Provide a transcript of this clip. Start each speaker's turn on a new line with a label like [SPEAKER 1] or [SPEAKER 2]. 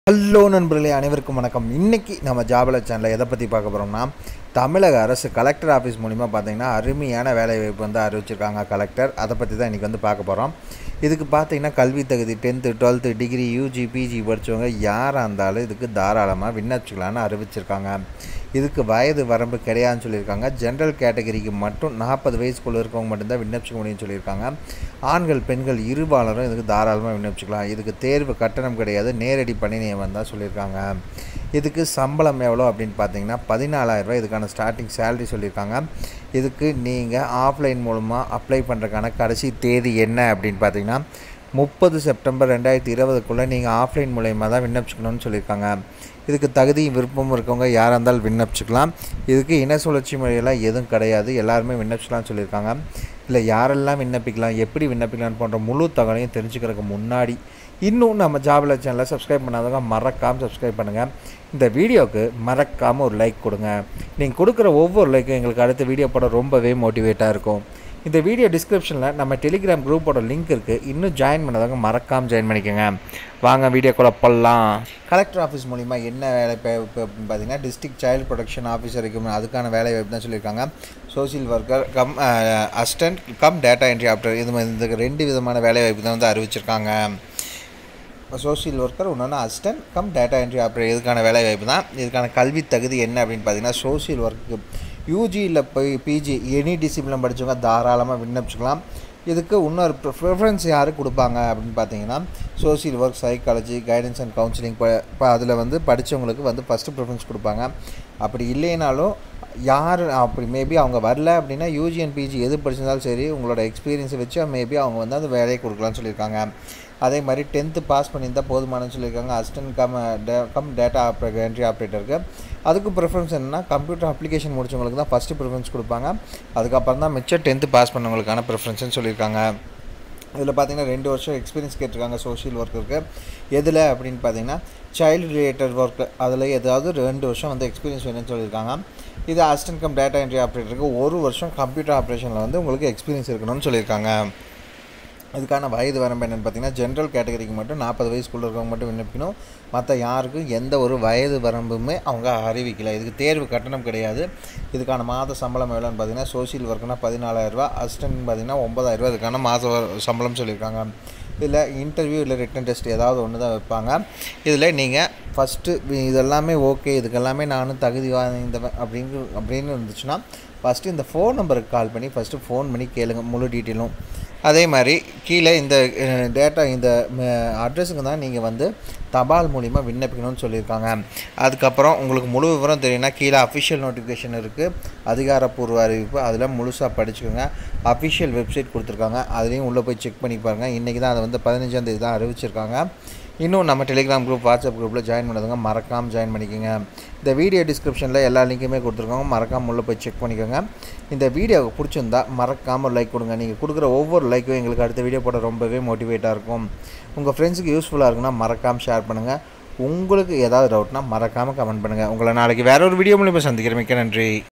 [SPEAKER 1] hello நண்பர்களே அனைவருக்கும் வணக்கம் இன்றைக்கி நம்ம ஜாபல சேனலில் எதை பற்றி பார்க்க போகிறோம்னா தமிழக அரசு கலெக்டர் ஆஃபீஸ் மூலிமா பார்த்தீங்கன்னா அருமையான வேலை வாய்ப்பு வந்து அறிவிச்சிருக்காங்க கலெக்டர் அதை பற்றி தான் இன்றைக்கி வந்து பார்க்க போகிறோம் இதுக்கு பார்த்தீங்கன்னா கல்வி தகுதி tenth twelfth degree UG PG படித்தவங்க யாராக இருந்தாலும் இதுக்கு தாராளமாக விண்ணப்பிச்சிக்கலான்னு அறிவிச்சிருக்காங்க இதுக்கு வயது வரம்பு கிடையாதுன்னு சொல்லியிருக்காங்க ஜென்ரல் கேட்டகரிக்கு மட்டும் நாற்பது வயசுக்குள்ளே இருக்கவங்க மட்டும்தான் விண்ணப்பிச்சிக்க முடியும்னு சொல்லியிருக்காங்க ஆண்கள் பெண்கள் இருபாலரும் இதுக்கு தாராளமாக விண்ணப்பிச்சிக்கலாம் இதுக்கு தேர்வு கட்டணம் கிடையாது நேரடி பணி நியமனம் தான் சொல்லியிருக்காங்க இதுக்கு சம்பளம் எவ்வளோ அப்படின்னு பார்த்தீங்கன்னா பதினாலாயிரரூவா இதுக்கான ஸ்டார்டிங் சேலரி சொல்லியிருக்காங்க இதுக்கு நீங்கள் ஆஃப்லைன் மூலமாக அப்ளை பண்ணுறதுக்கான கடைசி தேதி என்ன அப்படின்னு பார்த்தீங்கன்னா முப்பது செப்டம்பர் ரெண்டாயிரத்தி இருபதுக்குள்ளே நீங்கள் ஆஃப்லைன் மூலயமா தான் விண்ணப்பிச்சுக்கணும்னு சொல்லியிருக்காங்க இதுக்கு தகுதி விருப்பம் இருக்கவங்க யாராக இருந்தாலும் விண்ணப்பிச்சுக்கலாம் இதுக்கு இன சுழற்சி முறையெல்லாம் எதுவும் கிடையாது எல்லாருமே விண்ணப்பிச்சலாம்னு சொல்லியிருக்காங்க இல்லை யாரெல்லாம் விண்ணப்பிக்கலாம் எப்படி விண்ணப்பிக்கலாம்னு போன்ற முழு தகவலையும் தெரிஞ்சுக்கிறதுக்கு முன்னாடி இன்னும் நம்ம ஜாபில் சேனலை சப்ஸ்கிரைப் பண்ணாதவங்க மறக்காமல் சப்ஸ்கிரைப் பண்ணுங்கள் இந்த வீடியோவுக்கு மறக்காமல் ஒரு லைக் கொடுங்க நீங்கள் கொடுக்குற ஒவ்வொரு லைக்கும் எங்களுக்கு அடுத்த வீடியோ போட ரொம்பவே மோட்டிவேட்டாக இருக்கும் இந்த வீடியோ டிஸ்கிரிப்ஷனில் நம்ம டெலிகிராம் குரூப்போட லிங்க் இருக்குது இன்னும் ஜாயின் பண்ணாதவங்க மறக்காமல் ஜாயின் பண்ணிக்கோங்க வாங்க வீடியோக்குள்ளே போடலாம் கலெக்டர் ஆஃபீஸ் மூலிமா என்ன வேலை இப்போ இப்போ அப்படின்னு பார்த்தீங்கன்னா டிஸ்ட்ரிக்ட் சைல்டு ப்ரொடெக்ஷன் ஆஃபீஸர் இருக்கும் அதுக்கான வேலை வாய்ப்பு தான் சொல்லியிருக்காங்க social worker cum assistant cum data entry operator இது மாதிரி இந்த ரெண்டு விதமான வேலை வாய்ப்பு தான் வந்து அறிவிச்சிருக்காங்க சோசியல் ஒர்க்கர் இன்னொன்று assistant cum data entry operator இதுக்கான வேலை வாய்ப்பு தான் இதுக்கான கல்வி தகுதி என்ன அப்படின்னு பார்த்தீங்கன்னா சோசியல் ஒர்க்கு யூஜியில் போய் பிஜி எனி டிசிப்ளின் படித்தவங்க தாராளமாக விண்ணப்பிச்சுக்கலாம் இதுக்கு இன்னொரு ப்ரிஃபரன்ஸ் யார் கொடுப்பாங்க அப்படின்னு பார்த்தீங்கன்னா social work psychology guidance and counselling இப்போ அதில் வந்து படித்தவங்களுக்கு வந்து ஃபஸ்ட்டு ப்ரிஃபரன்ஸ் கொடுப்பாங்க அப்படி இல்லைனாலும் யார் அப்படி மேபி அவங்க வரல அப்படின்னா யூஜி அண்ட் பிஜி எது படிச்சிருந்தாலும் சரி உங்களோட எக்ஸ்பீரியன்ஸை வச்சு மேபி அவங்க வந்து அந்த வேலையை கொடுக்கலாம்னு சொல்லியிருக்காங்க அதே மாதிரி டென்த்து பாஸ் பண்ணியிருந்தால் போதுமானு சொல்லியிருக்காங்க அசிஸ்டன்ட் கம் டே கம் டேட்டா ஆப்ரே என்ட்ரி ஆப்ரேட்டருக்கு அதுக்கு ப்ரிஃபரன்ஸ் என்னென்னா கம்ப்யூட்டர் அப்ளிகேஷன் முடிச்சவங்களுக்கு தான் ஃபஸ்ட்டு ப்ரிஃபரன்ஸ் கொடுப்பாங்க அதுக்கப்புறம் தான் மிச்சம் டென்த்து பாஸ் பண்ணவங்களுக்கான ப்ரிஃபரன்ஸ்னு சொல்லியிருக்காங்க இதில் பார்த்தீங்கன்னா ரெண்டு வருஷம் எக்ஸ்பீரியன்ஸ் கேட்டிருக்காங்க சோஷியல் ஒர்க்கருக்கு எதில் அப்படின்னு பார்த்தீங்கன்னா சைல்டு ரிலேட்டட் ஒர்க்கு அதில் ஏதாவது ரெண்டு வருஷம் வந்து எக்ஸ்பீரியன்ஸ் வேணும்னு சொல்லியிருக்காங்க இது அசிஸ்டன்ட் கம் டேட்டா என்ட்ரி ஆப்ரேட்டருக்கு ஒரு வருஷம் கம்ப்யூட்டர் ஆப்ரேஷனில் வந்து உங்களுக்கு எக்ஸ்பீரியன்ஸ் இருக்கணும்னு சொல்லியிருக்காங்க இதுக்கான வயது வரம்பு என்னென்னு பார்த்தீங்கன்னா ஜென்ரல் கேட்டகரிக்கு மட்டும் நாற்பது வயசுக்குள்ளே இருக்கவங்க மட்டும் விண்ணப்பிக்கணும் மற்ற யாருக்கும் எந்த ஒரு வயது வரம்புமே அவங்க அறிவிக்கல இதுக்கு தேர்வு கட்டணம் கிடையாது இதுக்கான மாத சம்பளம் எவ்வளோன்னு பார்த்தீங்கன்னா சோசியல் ஒர்க்குனா பதினாலாயிரரூபா அசிஸ்டன்ட் பார்த்தீங்கன்னா ஒம்பதாயிரரூபா இதுக்கான மாத சம்பளம் சொல்லியிருக்காங்க இதில் இன்டர்வியூ இல்லை ரிட்டன் டெஸ்ட் ஏதாவது ஒன்று தான் வைப்பாங்க இதில் நீங்கள் ஃபஸ்ட்டு இதெல்லாமே ஓகே இதுக்கெல்லாமே நானும் தகுதி வாய்ந்தவன் அப்படிங்க அப்படின்னு இருந்துச்சுன்னா ஃபஸ்ட்டு இந்த ஃபோன் நம்பருக்கு கால் பண்ணி ஃபஸ்ட்டு ஃபோன் பண்ணி கேளுங்க முழு டீட்டெயிலும் அதே மாதிரி கீழே இந்த டேட்டா இந்த அட்ரஸுக்கு தான் நீங்கள் வந்து தபால் மூலிமா விண்ணப்பிக்கணும்னு சொல்லியிருக்காங்க அதுக்கப்புறம் உங்களுக்கு முழு விவரம் தெரியும்னா கீழே அஃபிஷியல் நோட்டிஃபிகேஷன் இருக்குது அதிகாரப்பூர்வ அறிவிப்பு அதில் முழுசாக படிச்சுக்கோங்க அஃபிஷியல் வெப்சைட் கொடுத்துருக்காங்க அதுலேயும் உள்ளே போய் செக் பண்ணி பாருங்கள் இன்றைக்கி தான் அதை வந்து பதினஞ்சாந்தேதி தான் அறிவிச்சிருக்காங்க இன்னும் நம்ம டெலிகிராம் குரூப் வாட்ஸ்அப் குரூப்பில் ஜாயின் பண்ணதுங்க மறக்காமல் ஜாயின் பண்ணிக்கோங்க இந்த வீடியோ டிஸ்கிரிப்ஷனில் எல்லா லிங்க்குமே கொடுத்துருக்கோங்க மறக்காமல் உள்ளே போய் செக் பண்ணிக்கோங்க இந்த வீடியோவுக்கு பிடிச்சிருந்தா மறக்காமல் லைக் கொடுங்க நீங்கள் கொடுக்குற ஒவ்வொரு லைக்கும் எங்களுக்கு அடுத்த வீடியோ போட ரொம்பவே மோட்டிவேட்டாக இருக்கும் உங்கள் ஃப்ரெண்ட்ஸுக்கு யூஸ்ஃபுல்லாக இருக்குன்னா மறக்காமல் ஷேர் பண்ணுங்கள் உங்களுக்கு ஏதாவது டவுட்னா மறக்காமல் கமெண்ட் பண்ணுங்கள் உங்களை நாளைக்கு வேற ஒரு வீடியோ மூலியமாக சந்திக்கிறேன் மிக்க நன்றி